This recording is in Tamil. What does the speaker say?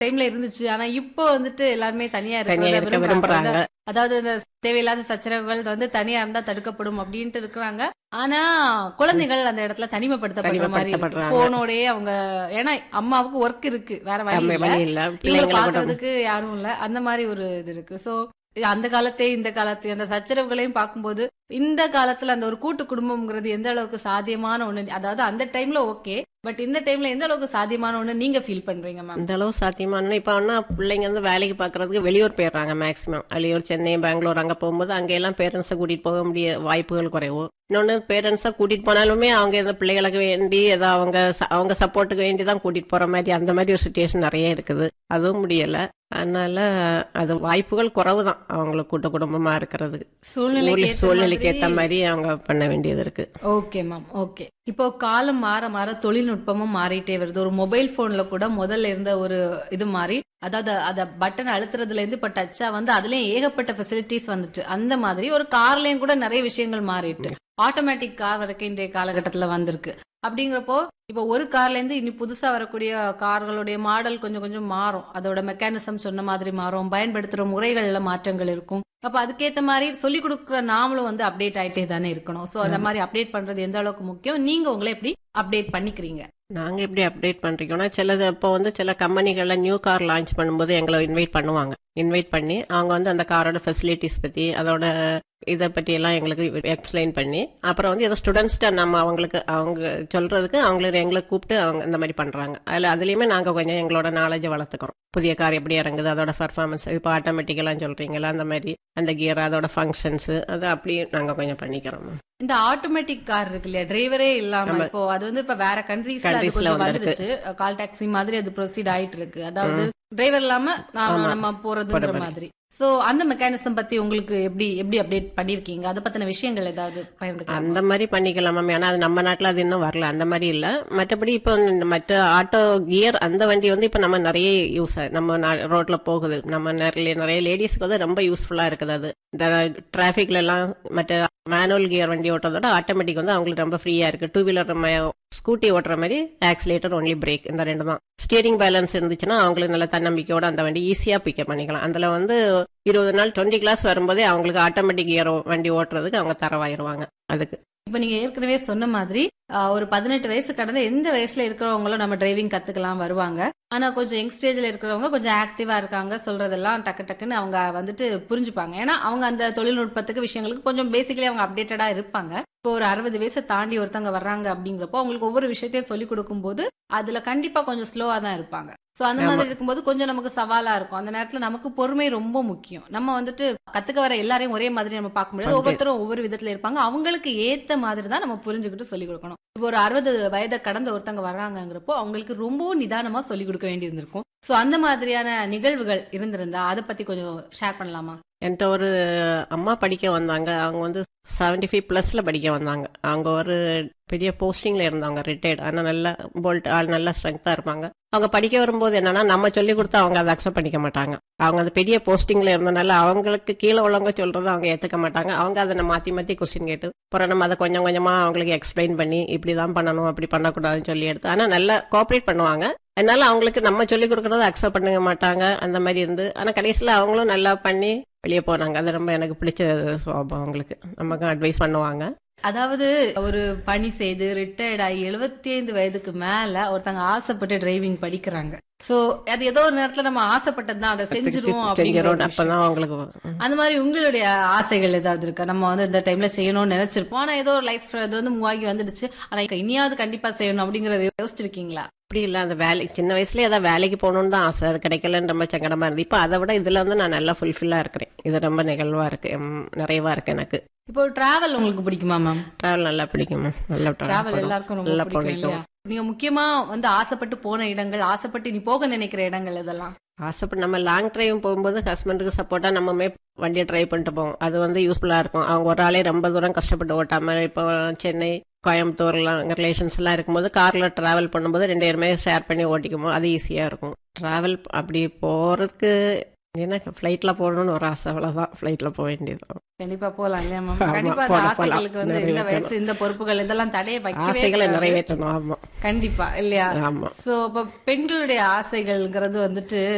டைம்ல இருந்துச்சு ஆனா இப்போ வந்துட்டு எல்லாருமே தனியா தனியா இருக்கிறத இருக்க விரும்புறாங்க விரும்புறாங்க அதாவது இந்த தேவையில்லாத சச்சரவுகள் வந்து தனியா இருந்தா தடுக்கப்படும் அப்படின்ட்டு இருக்கிறாங்க ஆனா குழந்தைகள் அந்த இடத்துல தனிமைப்படுத்தப்படுற மாதிரி இருக்கு தனிமைப்படுத்தப்படுறாங்க. போனோடயே அவங்க ஏன்னா அம்மாவுக்கு ஒர்க் இருக்கு வேற வழி நம்ம இல்ல வழி இல்ல இவங்களை பிள்ளைங்களை கூட பாக்குறதுக்கு யாரும் இல்ல அந்த மாதிரி ஒரு இது இருக்கு சோ அந்த காலத்தே இந்த காலத்து அந்த சச்சரவுகளையும் பார்க்கும்போது இந்த காலத்துல அந்த ஒரு கூட்டு குடும்பம்ங்கிறது எந்த அளவுக்கு சாத்தியமான ஒண்ணு அதாவது அந்த டைம்ல ஓகே பட் இந்த டைம்ல எந்த அளவுக்கு சாத்தியமான ஒண்ணு நீங்க ஃபீல் பண்றீங்க மேம் இந்த அளவு சாத்தியமான இப்ப ஆனா பிள்ளைங்க வந்து வேலைக்கு பாக்குறதுக்கு வெளியூர் போயிடுறாங்க மேக்சிமம் வெளியூர் சென்னை பெங்களூர் அங்க போகும்போது அங்க எல்லாம் பேரண்ட்ஸை கூட்டிட்டு போக முடிய வாய்ப்புகள் குறைவு இன்னொன்னு பேரண்ட்ஸை கூட்டிட்டு போனாலுமே அவங்க இந்த பிள்ளைகளுக்கு வேண்டி ஏதோ அவங்க ச- அவங்க சப்போர்ட்டுக்கு வேண்டி தான் கூட்டிட்டு போற மாதிரி அந்த மாதிரி ஒரு சுச்சுவேஷன் நிறைய இருக்குது அதுவும் முடியல அதனால அது வாய்ப்புகள் குறைவு தான் அவங்களுக்கு கூட்ட குடும்பமா இருக்கிறதுக்கு சூழ்நிலைக்கு ஊர்ல ஏத்த சூழ்நிலைக்கு ஏத்த மாதிரி- மாதிரி அவங்க பண்ண வேண்டியது இருக்கு ஓகே மேம் ஓகே இப்போ காலம் மாற மாற தொழில்நுட்பமும் மாறிட்டே வருது ஒரு மொபைல் போன்ல கூட முதல்ல இருந்த ஒரு இது மாறி அதாவது அத பட்டன் அழுத்துறதுல இருந்து இப்ப டச்சா வந்து அதுலயும் ஏகப்பட்ட ஃபெசிலிட்டிஸ் வந்துட்டு அந்த மாதிரி ஒரு கார்லயும் கூட நிறைய விஷயங்கள் மாறிட்டு ஆட்டோமேட்டிக் கார் வரைக்கும் இன்றைய காலகட்டத்துல வந்திருக்கு அப்படிங்கிறப்போ இப்போ ஒரு கார்ல இருந்து இனி புதுசா வரக்கூடிய கார்களுடைய மாடல் கொஞ்சம் கொஞ்சம் மாறும் அதோட மெக்கானிசம் சொன்ன மாதிரி மாறும் பயன்படுத்துற முறைகள்ல மாற்றங்கள் இருக்கும் அப்ப அதுக்கேத்த மாதிரி சொல்லி கொடுக்குற நாமளும் வந்து அப்டேட் ஆயிட்டே தானே இருக்கணும் சோ அந்த மாதிரி அப்டேட் பண்றது எந்த அளவுக்கு முக்கியம் நீங்க உங்களை எப்படி அப்டேட் பண்ணிக்கிறீங்க நாங்க எப்படி அப்டேட் பண்றீங்கன்னா சிலது இப்போ வந்து சில கம்பெனிகள்ல நியூ கார் லான்ச் பண்ணும்போது எங்களை இன்வைட் பண்ணுவாங்க இன்வைட் பண்ணி அவங்க வந்து அந்த காரோட ஃபெசிலிட்டிஸ் பத்தி அதோட இதை பத்தி எல்லாம் எங்களுக்கு எக்ஸ்பிளைன் பண்ணி அப்புறம் வந்து ஏதோ ஸ்டூடெண்ட்ஸ்ட்ட நம்ம அவங்களுக்கு அவங்க சொல்றதுக்கு அவங்கள எங்களை கூப்பிட்டு அவங்க இந்த மாதிரி பண்றாங்க அதுல அதுலயுமே நாங்க கொஞ்சம் எங்களோட நாலேஜை வளர்த்துக்கிறோம் புதிய கார் எப்படி இறங்குது அதோட பர்ஃபார்மன்ஸ் இப்போ ஆட்டோமேட்டிக்கெல்லாம் சொல்றீங்களா அந்த மாதிரி அந்த கியர் அதோட ஃபங்க்ஷன்ஸ் அது அப்படியே நாங்க கொஞ்சம் பண்ணிக்கிறோம் இந்த ஆட்டோமேட்டிக் கார் இருக்கு இல்லையா டிரைவரே இல்லாம ஆமா. இப்போ அது வந்து இப்ப வேற கண்ட்ரீஸ்ல அது Countries ல கொஞ்சம் வந்திருக்கு. வந்துருச்சு கால் டாக்ஸி மாதிரி அது ப்ரொசீட் ஆயிட்டு இருக்கு அதாவது டிரைவர் இல்லாம நாம ஆமா. நம்ம போறதுங்கிற போற மாதிரி சோ அந்த மெக்கானிசம் பத்தி உங்களுக்கு எப்படி எப்படி அப்டேட் பண்ணிருக்கீங்க அதை பத்தின விஷயங்கள் ஏதாவது பகிர்ந்துக்கலாம் அந்த மாதிரி பண்ணிக்கலாம் மேம் ஏன்னா அது நம்ம நாட்டுல அது இன்னும் வரல அந்த மாதிரி இல்ல மற்றபடி இப்போ இந்த மற்ற ஆட்டோ கியர் அந்த வண்டி வந்து இப்போ நம்ம நிறைய யூஸ் நம்ம நா- ரோட்ல போகுது நம்ம நிறைய நிறைய லேடிஸ்க்கு வந்து ரொம்ப யூஸ்ஃபுல்லா இருக்குது அது இந்த டிராபிக்ல எல்லாம் மற்ற மேனுவல் கியர் வண்டி ஓட்டுறதோட ஆட்டோமேட்டிக் வந்து அவங்களுக்கு ரொம்ப ஃப்ரீயா இருக்கு டூ வீலர் ஸ்கூட்டி ஓட்டுற மாதிரி ஆக்சிலேட்டர் ஒன்லி பிரேக் இந்த ரெண்டு தான் ஸ்டியரிங் பேலன்ஸ் இருந்துச்சுன்னா அவங்களுக்கு நல்ல தன்னம்பிக்கையோட அந்த வண்டி ஈஸியா பிக்கப் பண்ணிக்கலாம் அதுல வந்து இருபது நாள் டுவெண்ட்டி கிளாஸ் வரும்போதே அவங்களுக்கு ஆட்டோமேட்டிக் கியர் வண்டி ஓட்டுறதுக்கு அவங்க தரவாயிருவாங்க அதுக்கு இப்ப நீங்க ஏற்கனவே சொன்ன மாதிரி ஆஹ், ஒரு பதினெட்டு வயசு கடந்த எந்த வயசுல இருக்கிறவங்களும் நம்ம டிரைவிங் கத்துக்கலாம் வருவாங்க ஆனா கொஞ்சம் யங் ஸ்டேஜ்ல இருக்கிறவங்க கொஞ்சம் ஆக்டிவா இருக்காங்க சொல்றதெல்லாம் டக்கு டக்குன்னு அவங்க வந்துட்டு புரிஞ்சுப்பாங்க ஏன்னா அவங்க அந்த தொழில்நுட்பத்துக்கு விஷயங்களுக்கு கொஞ்சம் பேசிக்கலி அவங்க அப்டேட்டடா இருப்பாங்க இப்போ ஒரு அறுபது வயசை தாண்டி ஒருத்தவங்க வர்றாங்க அப்படிங்கிறப்போ அவங்களுக்கு ஒவ்வொரு விஷயத்தையும் சொல்லி கொடுக்கும்போது அதுல கண்டிப்பா கொஞ்சம் ஸ்லோவா தான் இருப்பாங்க சோ அந்த மாதிரி இருக்கும்போது கொஞ்சம் நமக்கு சவாலா இருக்கும் அந்த நேரத்துல நமக்கு பொறுமை ரொம்ப முக்கியம் நம்ம வந்துட்டு கத்துக்க வர எல்லாரையும் ஒரே மாதிரி நம்ம பார்க்க முடியாது ஒவ்வொருத்தரும் ஒவ்வொரு விதத்துல இருப்பாங்க அவங்களுக்கு ஏத்த மாதிரி தான் நம்ம புரிஞ்சுக்கிட்டு சொல்லி கொடுக்கணும் இப்போ ஒரு அறுபது வயதை கடந்த ஒருத்தவங்க வர்றாங்கங்கிறப்போ அவங்களுக்கு ரொம்பவும் நிதானமா சொல்லி கொடுக்க வேண்டி இருந்திருக்கும் சோ அந்த மாதிரியான நிகழ்வுகள் இருந்திருந்தா அதை பத்தி கொஞ்சம் ஷேர் பண்ணலாமா என்கிட்ட ஒரு அம்மா படிக்க வந்தாங்க அவங்க வந்து செவன்டி ஃபைவ் ப்ளஸில் படிக்க வந்தாங்க அவங்க ஒரு பெரிய போஸ்டிங்கில் இருந்தாங்க ரிட்டையர்ட் ஆனால் நல்லா போல்ட் ஆள் நல்லா ஸ்ட்ரென்த்தாக இருப்பாங்க அவங்க படிக்க வரும்போது என்னன்னா நம்ம சொல்லி கொடுத்தா அவங்க அதை அக்செப்ட் பண்ணிக்க மாட்டாங்க அவங்க அந்த பெரிய போஸ்டிங்கில் இருந்தனால அவங்களுக்கு கீழே உள்ளவங்க சொல்றதை அவங்க ஏற்றுக்க மாட்டாங்க அவங்க அதை மாற்றி மாற்றி கொஸ்டின் கேட்டு அப்புறம் நம்ம அதை கொஞ்சம் கொஞ்சமாக அவங்களுக்கு எக்ஸ்பிளைன் பண்ணி இப்படி தான் பண்ணணும் அப்படி பண்ணக்கூடாதுன்னு சொல்லி எடுத்து ஆனால் நல்லா கோஆப்ரேட் பண்ணுவாங்க அதனால அவங்களுக்கு நம்ம சொல்லி கொடுக்கறத அக்செப்ட் பண்ண மாட்டாங்க அந்த மாதிரி இருந்து ஆனா கடைசியில அவங்களும் நல்லா பண்ணி வெளியே போனாங்க அது ரொம்ப எனக்கு பிடிச்ச சுவாபம் அவங்களுக்கு நமக்கு அட்வைஸ் பண்ணுவாங்க அதாவது ஒரு பணி செய்து ரிட்டையர்ட் ஆகி எழுபத்தி ஐந்து வயதுக்கு மேல ஒருத்தங்க ஆசைப்பட்டு டிரைவிங் படிக்கிறாங்க சோ அது ஏதோ ஒரு நேரத்துல நம்ம ஆசைப்பட்டதுதான் அதை செஞ்சிருவோம் அப்படிங்கிற செஞ்சிடும் ஒரு விஷயம். அப்பதான் அவங்களுக்கு ம். அந்த மாதிரி உங்களுடைய ஆசைகள் ஏதாவது இருக்கா நம்ம வந்து இந்த டைம்ல செய்யணும்னு நினைச்சிருப்போம் ஆனா ஏதோ ஒரு லைஃப் இது வந்து மூவ் ஆகி வந்துடுச்சு ஆனா இப்ப இனியாவது கண்டிப்பா செய்யணும் அப்படிங்கறத யோசிச்சிருக்கீங்களா அப்படி இல்ல அந்த வேலைக்கு சின்ன வயசுல ஏதாவது வேலைக்கு போகணும்னு தான் ஆசை அது கிடைக்கலன்னு ரொம்ப சங்கடமா இருந்து இப்போ அதை விட இதுல வந்து நான் நல்லா ஃபுல்ஃபில்லா இருக்கிறேன் இது ரொம்ப நிகழ்வா இருக்கு ம், நிறைவா இருக்கு எனக்கு இப்போ டிராவல் உங்களுக்கு பிடிக்குமா மேம் டிராவல் நல்லா பிடிக்கும் மேம். நல்லா டிராவல் டிராவல் எல்லாருக்கும் ரொம்ப நல்லா பிடிக்கும் பிடிக்கும். இல்லையா நீங்க முக்கியமா வந்து ஆசைப்பட்டு போன இடங்கள் ஆசைப்பட்டு நீ போக நினைக்கிற இடங்கள் இதெல்லாம் ஆசைப்பட்டு நம்ம லாங் டிரைவ் போகும்போது ஹஸ்பண்டுக்கு சப்போர்ட்டா நம்மமே வண்டியை ட்ரை பண்ணிட்டு போவோம் அது வந்து யூஸ்ஃபுல்லா இருக்கும் அவங்க ஒரு ஆளே ரொம்ப தூரம் கஷ்டப்பட்டு ஓட்டாம இப்போ சென்னை கோயம்புத்தூர்லாம் அங்கே ரிலேஷன்ஸ் எல்லாம் இருக்கும்போது கார்ல டிராவல் பண்ணும்போது ரெண்டு பேருமே ஷேர் பண்ணி ஓட்டிக்கும்போது அது ஈஸியா இருக்கும் டிராவல் அப்படி போறதுக்கு என்ன ஃப்ளைட்ல போகணும்னு ஒரு ஆசை அவ்வளவுதான் ஃப்ளைட்ல போக வேண்டியது கண்டிப்பா போலாம் இல்லையா மேம் ஆமா, கண்டிப்பா அந்த போலாம், போலாம். ஆசைகளுக்கு வந்து இந்த நிறைவேற்றணும். வயசு இந்த பொறுப்புகள் இதெல்லாம் தடைய வைக்கவே ஆசைகளை கூடாது. நிறைவேற்றணும் ஆமா கண்டிப்பா இல்லையா ஆமா சோ இப்ப பெண்களுடைய ஆசைகள்ங்கிறது வந்துட்டு